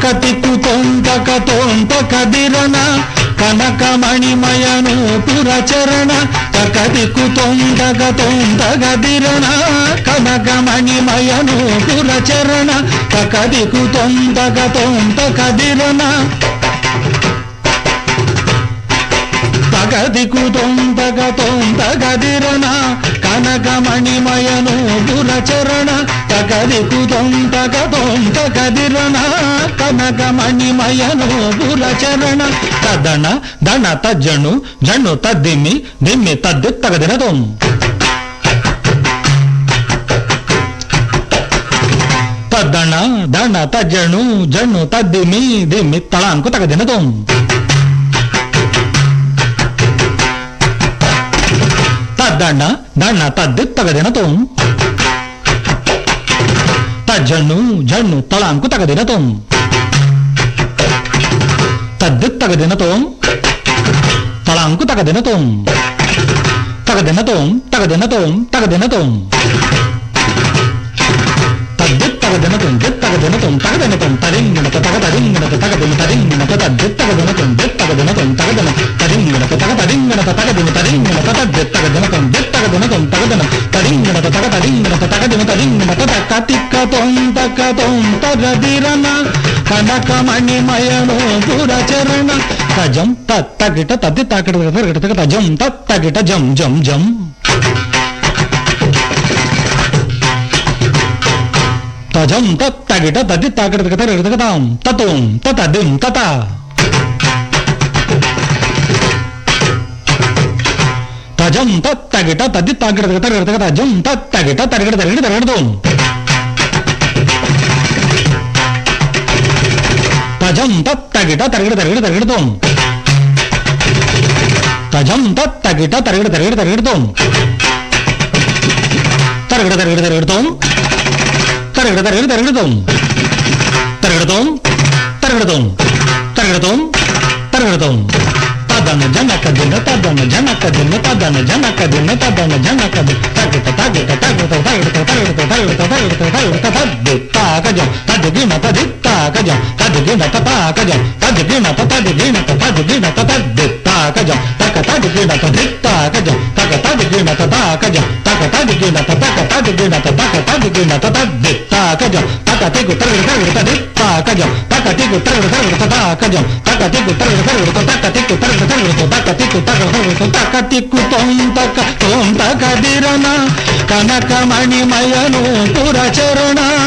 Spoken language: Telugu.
తకతికు తొంతక తొంతక దిరన కనకమణిమయను పురచరణ తకతికు తొంతక తొంతక దిరన కనకమణిమయను పురచరణ తకదికు తొంతక తొంతక దిరన తగదికు తొంతగ తొంతగదిరన కనకమణిమయను పురచరణ తగదికు తొంతగ తొంతగదిరన కనకమణిమయను పురచరణ తదణ దణ తజ్జను జణు తద్దిమ్మి దిమ్మి తద్ది తగదిన తొం తద్దణ దణ తజ్జను జణు తద్దిమి దిమ్మి తళాంకు తగదిన తొం తద్దಣ್ಣ ದಣ್ಣ ತದ್ದಿತ್ತಗದಿನ ತೋಂ ತಜ್ಜಣ್ಣು ಜಣ್ಣು ತಳಾಂಕು ತಗದಿನ ತೋಂ ತದ್ದಿತ್ತಗದಿನ ತೋಂ ತಳಾಂಕು ತಗದಿನ ತೋಂ ತಗದಿನ ತೋಂ ತಗದಿನ ತೋಂ ತಗದಿನ ತೋಂ తద్దిత్తగదిన తొం దిత్తగదిన తొం తగదిన తొం తరింగినత తగ తరింగినత తగదిన తరింగినత తద్దిత్తగదిన తొం దిత్తగదిన తొం తగదిన తరింగినత తగ తరింగినత తగదిన తరింగినత తద్దిత్తగదిన తొం దిత్తగదిన తొం తగదిన తరింగినత తగ తరింగినత తగదిన తరింగినత తక్క తిక్క తొం తక్క తొం తగదిరన కనకమణిమయను పురచరణ తజం తత్తగిట తద్ది తాకిట తగిట తజం తత్తగిట జం జం జం తజం తత్తగిట తది తాకిట తగిటతాం తతుం తతదిం తత తజం తత్తగిట తది తాకిట తగిట తజం తత్తగిట తరిగిట తరిగిట తరిగిడతాం తజం తత్తగిట తరిగిట తరిగిట తరిగిడతాం తజం తత్తగిట తరిగిట తరిగిట తరిగిడతాం తరిగిట తరిగిట తరిగిడతాం తరగడ తరగడ తరగడతాం తరగడతాం తరగడతాం తరగడతాం తరగడతాం తదన జనక దిన తదన జనక దిన తదన జనక దిన తదన జనక దిన తగట తగట తగట తగట తగట తగట తగట తగట తద్ది తాకజం తదిగిన తది తాకజం తదిగిన తతాకజం తదిగిన తదిగిన తదిగిన తద్ది తాకజం తక తదిగిన తది తాకజం తక తదిగిన తతాకజం తక తదిగిన తక తదిగిన తక తదిగిన తద్ది తాకజం తక తిగు తరగడ తరగడ తది తాకజం తక తిగు తరగడ తరగడ తతాకజం తక తిగు తరగడ తరగడ తక తిగు తరగడ తరగడ తక తిగు తరగడ తరగడ తక తిక్కు తొంతక తొంతక దిరన కనకమణిమయను పురచరణ